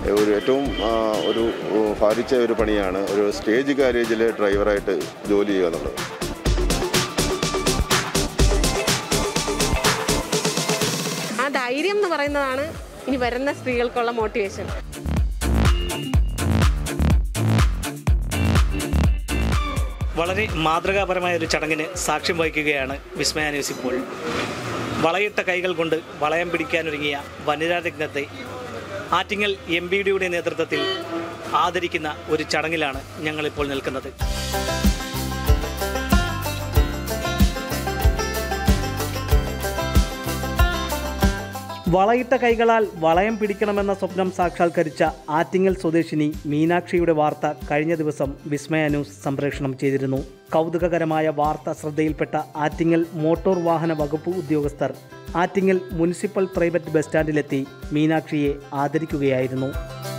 ഒരു ഏറ്റവും ആ, ഒരു ഉ, ഭാരിച്ച ഒരു പണിയാണ് ഒരു സ്റ്റേജ് കാരേജിൽ ഡ്രൈവറായിട്ട് ജോലി ചെയ്യുക എന്നുള്ളത് ആ ധൈര്യം എന്ന് പറയുന്നതാണ് ഇനി വരുന്ന സ്ത്രീകൾക്കുള്ള മോട്ടിവേഷൻ വളരെ മാതൃകാപരമായ ഒരു ചടങ്ങിന് സാക്ഷ്യം വഹിക്കുകയാണ് വിസ്മയ ന്യൂസ് ഇപ്പോൾ വളയിട്ട കൈകൾ കൊണ്ട് വളയം പിടിക്കാനൊരുങ്ങിയ വനിതാ രത്നത്തെ ആറ്റിങ്ങൽ എം ബി ഡിയുടെ നേതൃത്വത്തിൽ ആദരിക്കുന്ന ഒരു ചടങ്ങിലാണ് ഞങ്ങളിപ്പോൾ നിൽക്കുന്നത് വളയിട്ട കൈകളാൽ വളയം പിടിക്കണമെന്ന സ്വപ്നം സാക്ഷാത്കരിച്ച ആറ്റിങ്ങൽ സ്വദേശിനി മീനാക്ഷിയുടെ വാർത്ത കഴിഞ്ഞ ദിവസം വിസ്മയ ന്യൂസ് സംപ്രേഷണം ചെയ്തിരുന്നു കൗതുകകരമായ വാർത്ത ശ്രദ്ധയിൽപ്പെട്ട ആറ്റിങ്ങൽ മോട്ടോർ വാഹന വകുപ്പ് ഉദ്യോഗസ്ഥർ ആറ്റിങ്ങൽ മുനിസിപ്പൽ പ്രൈവറ്റ് ബസ് സ്റ്റാൻഡിലെത്തി മീനാക്ഷിയെ ആദരിക്കുകയായിരുന്നു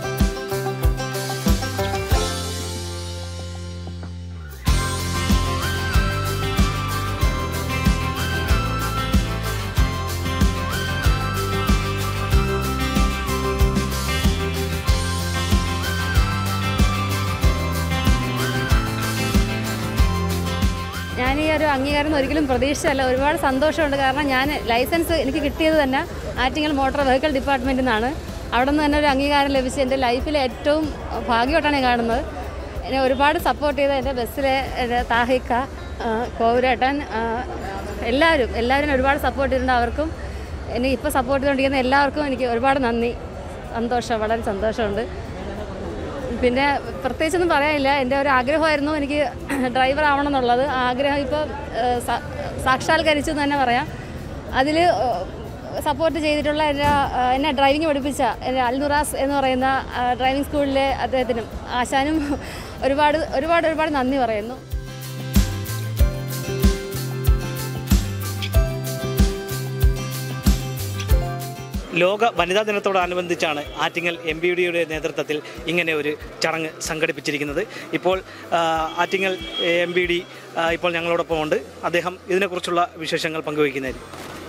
ഞാൻ ഈ ഒരു അംഗീകാരം ഒരിക്കലും പ്രതീക്ഷിച്ചല്ല ഒരുപാട് സന്തോഷമുണ്ട് കാരണം ഞാൻ ലൈസൻസ് എനിക്ക് കിട്ടിയത് തന്നെ ആറ്റിങ്ങൽ മോട്ടോർ വെഹിക്കിൾ ഡിപ്പാർട്ട്മെൻറ്റിൽ നിന്നാണ് അവിടെ നിന്ന് തന്നെ ഒരു അംഗീകാരം ലഭിച്ച് എൻ്റെ ലൈഫിലെ ഏറ്റവും ഭാഗ്യമായിട്ടാണ് ഞാൻ കാണുന്നത് എന്നെ ഒരുപാട് സപ്പോർട്ട് ചെയ്ത എൻ്റെ ബസ്സിലെ എൻ്റെ താഹിക്ക ആ, കോവിരേട്ടൻ ആ, എല്ലാവരും എല്ലാവരും ഒരുപാട് സപ്പോർട്ട് ചെയ്തിട്ടുണ്ട് അവർക്കും എന്നെ ഇപ്പോൾ സപ്പോർട്ട് ചെയ്തുകൊണ്ടിരിക്കുന്ന എല്ലാവർക്കും എനിക്ക് ഒരുപാട് നന്ദി സന്തോഷം വളരെ സന്തോഷമുണ്ട് പിന്നെ പ്രത്യേകിച്ചൊന്നും പറയാനില്ല എൻ്റെ ഒരു ആഗ്രഹമായിരുന്നു എനിക്ക് ഡ്രൈവർ ആവണം എന്നുള്ളത് ആ ആഗ്രഹം ഇപ്പോൾ സാക്ഷാത്കരിച്ചു എന്ന് തന്നെ പറയാം അതിൽ സപ്പോർട്ട് ചെയ്തിട്ടുള്ള എൻ്റെ ആ, എന്നെ ഡ്രൈവിംഗ് പഠിപ്പിച്ച എൻ്റെ അൽനുറാസ് എന്ന് പറയുന്ന ആ, ഡ്രൈവിംഗ് സ്കൂളിലെ അദ്ദേഹത്തിനും ആശാനും ഒരുപാട് ഒരുപാട് ഒരുപാട് നന്ദി പറയുന്നു ലോക വനിതാ ദിനത്തോടനുബന്ധിച്ചാണ് ആറ്റിങ്ങൽ എം ബി ഡിയുടെ നേതൃത്വത്തിൽ ഇങ്ങനെ ഒരു ചടങ്ങ് സംഘടിപ്പിച്ചിരിക്കുന്നത് ഇപ്പോൾ ആ, ആറ്റിങ്ങൽ എം ബി ഡി ഇപ്പോൾ ഞങ്ങളോടൊപ്പം ഉണ്ട് അദ്ദേഹം ഇതിനെക്കുറിച്ചുള്ള വിശേഷങ്ങൾ പങ്കുവയ്ക്കുന്നതായിരിക്കും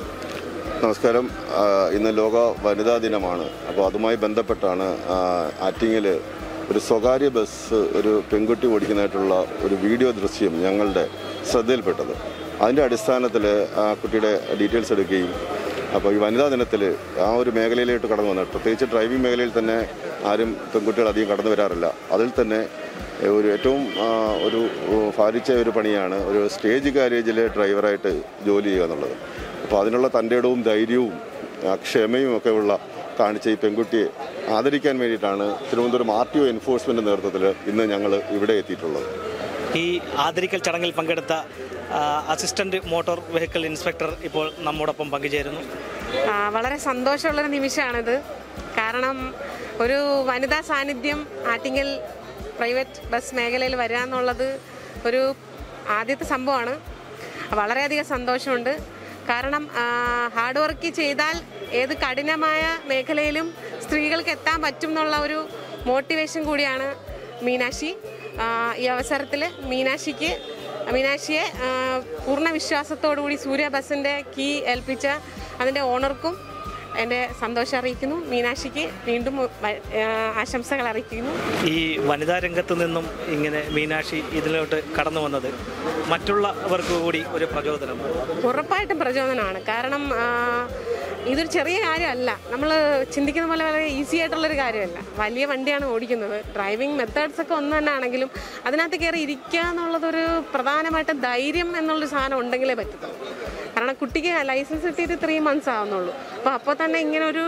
നമസ്കാരം ആ, ഇന്ന് ലോക വനിതാ ദിനമാണ് അപ്പോൾ അതുമായി ബന്ധപ്പെട്ടാണ് ആ, ആറ്റിങ്ങിൽ ഒരു സ്വകാര്യ ബസ് ഒരു പെൺകുട്ടി ഓടിക്കുന്നതായിട്ടുള്ള ഒരു വീഡിയോ ദൃശ്യം ഞങ്ങളുടെ ശ്രദ്ധയിൽപ്പെട്ടത് അതിൻ്റെ അടിസ്ഥാനത്തിൽ ആ കുട്ടിയുടെ ഡീറ്റെയിൽസ് എടുക്കുകയും അപ്പോൾ ഈ വനിതാ ദിനത്തിൽ ആ ഒരു മേഖലയിലോട്ട് കടന്നു വന്നത് പ്രത്യേകിച്ച് ഡ്രൈവിംഗ് മേഖലയിൽ തന്നെ ആരും പെൺകുട്ടികൾ അധികം കടന്നു വരാറില്ല അതിൽ തന്നെ ഒരു ഏറ്റവും ആ, ഒരു ഭാരിച്ച ഒരു പണിയാണ് ഒരു സ്റ്റേജ് കാരേജിൽ ഡ്രൈവറായിട്ട് ജോലി ചെയ്യുക എന്നുള്ളത് അപ്പോൾ അതിനുള്ള തൻ്റെ ഇടവും ധൈര്യവും ആ, ക്ഷമയും ഒക്കെ ഉള്ള കാണിച്ച ഈ പെൺകുട്ടിയെ ആദരിക്കാൻ വേണ്ടിയിട്ടാണ് Thiruvananthapuram R T O enforcement നേതൃത്വത്തിൽ ഇന്ന് ഞങ്ങൾ ഇവിടെ എത്തിയിട്ടുള്ളത് ഈ ആദരിക്കൽ ചടങ്ങിൽ പങ്കെടുത്ത ആ, അസിസ്റ്റന്റ് മോട്ടോർ വെഹിക്കിൾ ഇൻസ്പെക്ടർ ഇപ്പോൾ നമ്മോടൊപ്പം പങ്കുചേരുന്നു ആ, വളരെ സന്തോഷമുള്ളൊരു നിമിഷമാണിത് കാരണം ഒരു വനിതാ സാന്നിധ്യം ആറ്റിങ്ങൽ പ്രൈവറ്റ് ബസ് മേഖലയിൽ വരിക എന്നുള്ളത് ഒരു ആദ്യത്തെ സംഭവമാണ് വളരെയധികം സന്തോഷമുണ്ട് കാരണം ഹാർഡ് വർക്ക് ചെയ്താൽ ഏത് കഠിനമായ മേഖലയിലും സ്ത്രീകൾക്ക് എത്താൻ പറ്റും എന്നുള്ള ഒരു മോട്ടിവേഷൻ കൂടിയാണ് മീനാക്ഷി ആ, ഈ അവസരത്തിൽ മീനാക്ഷിക്ക് മീനാക്ഷിയെ ആ, പൂർണ്ണ വിശ്വാസത്തോടു കൂടി സൂര്യ ബസിൻ്റെ കീ ഏൽപ്പിച്ച അതിൻ്റെ ഓണർക്കും എൻ്റെ സന്തോഷം അറിയിക്കുന്നു മീനാക്ഷിക്ക് വീണ്ടും വ- ആ, ആശംസകൾ അറിയിക്കുന്നു ഈ വനിതാ രംഗത്ത് നിന്നും ഇങ്ങനെ മീനാക്ഷി ഇതിലോട്ട് കടന്നു വന്നത് മറ്റുള്ളവർക്ക് കൂടി ഒരു പ്രചോദനം ഉറപ്പായിട്ടും പ്രചോദനമാണ് കാരണം ആ, ഇതൊരു ചെറിയ കാര്യമല്ല നമ്മൾ ചിന്തിക്കുന്ന പോലെ വളരെ ഈസി ആയിട്ടുള്ളൊരു കാര്യമല്ല വലിയ വണ്ടിയാണ് ഓടിക്കുന്നത് ഡ്രൈവിംഗ് മെത്തേഡ്സ് ഒക്കെ ഒന്ന് തന്നെ ആണെങ്കിലും അതിനകത്ത് കയറി ഇരിക്കുക എന്നുള്ളതൊരു പ്രധാനമായിട്ടും ധൈര്യം എന്നുള്ളൊരു സാധനം ഉണ്ടെങ്കിലേ പറ്റത്തുള്ളൂ കാരണം കുട്ടിക്ക് ലൈസൻസ് കിട്ടിയിട്ട് ത്രീ മന്ത്സ് ആവുന്നുള്ളൂ അപ്പോൾ അപ്പോൾ തന്നെ ഇങ്ങനെ ഒരു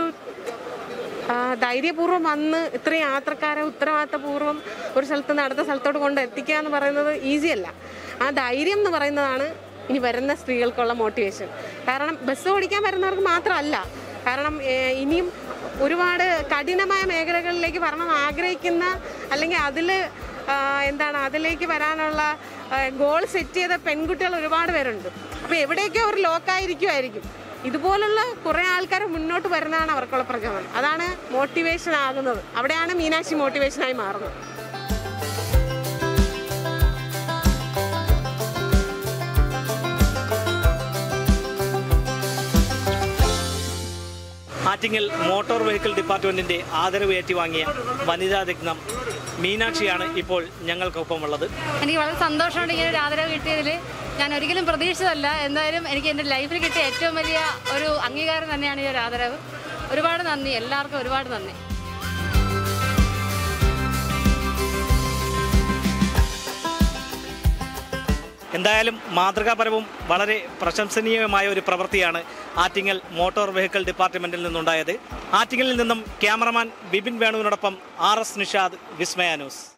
ആ, ധൈര്യപൂർവ്വം വന്ന് ഇത്രയും യാത്രക്കാരെ ഉത്തരവാദിത്തപൂർവ്വം ഒരു സ്ഥലത്ത് നിന്ന് അടുത്ത സ്ഥലത്തോട്ട് കൊണ്ട് എത്തിക്കുക എന്ന് പറയുന്നത് ഈസി അല്ല ആ ധൈര്യം എന്ന് പറയുന്നതാണ് ഇനി വരുന്ന സ്ത്രീകൾക്കുള്ള മോട്ടിവേഷൻ കാരണം ബസ് ഓടിക്കാൻ വരുന്നവർക്ക് മാത്രമല്ല കാരണം ഏഹ്, ഇനിയും ഒരുപാട് കഠിനമായ മേഖലകളിലേക്ക് വരണം എന്ന് ആഗ്രഹിക്കുന്ന അല്ലെങ്കിൽ അതിൽ എന്താണ് അതിലേക്ക് വരാനുള്ള ഗോൾ സെറ്റ് ചെയ്ത പെൺകുട്ടികൾ ഒരുപാട് പേരുണ്ട് അപ്പോൾ എവിടെയൊക്കെ അവർ ലോക്കായിരിക്കുമായിരിക്കും ഇതുപോലുള്ള കുറേ ആൾക്കാർ മുന്നോട്ട് വരുന്നതാണ് അവർക്കുള്ള പ്രചോദനം അതാണ് മോട്ടിവേഷൻ ആകുന്നത് അവിടെയാണ് മീനാക്ഷി മോട്ടിവേഷനായി മാറുന്നത് ആറ്റിങ്ങൽ മോട്ടോർ വെഹിക്കിൾ ഡിപ്പാർട്ട്മെന്റിന്റെ ആദരവ് ഏറ്റുവാങ്ങിയ വനിതാ രത്നം മീനാക്ഷിയാണ് ഇപ്പോൾ ഞങ്ങൾക്കൊപ്പമുള്ളത് എനിക്ക് വളരെ സന്തോഷമുണ്ട് ഇങ്ങനെ ഒരു ആദരവ് കിട്ടിയതിൽ ഞാൻ ഒരിക്കലും പ്രതീക്ഷിച്ചതല്ല എന്തായാലും എനിക്ക് എൻ്റെ ലൈഫിൽ കിട്ടിയ ഏറ്റവും വലിയ ഒരു അംഗീകാരം തന്നെയാണ് ഈ ഒരു ആദരവ് ഒരുപാട് നന്ദി എല്ലാവർക്കും ഒരുപാട് നന്ദി എന്തായാലും മാതൃകാപരവും വളരെ പ്രശംസനീയവുമായ ഒരു പ്രവൃത്തിയാണ് ആറ്റിങ്ങൽ മോട്ടോർ വെഹിക്കിൾ ഡിപ്പാർട്ട്മെന്റിൽ നിന്നുണ്ടായത് ആറ്റിങ്ങലിൽ നിന്നും ക്യാമറമാൻ ബിപിൻ വേണുവിനോടൊപ്പം R S Nishad Vismaya news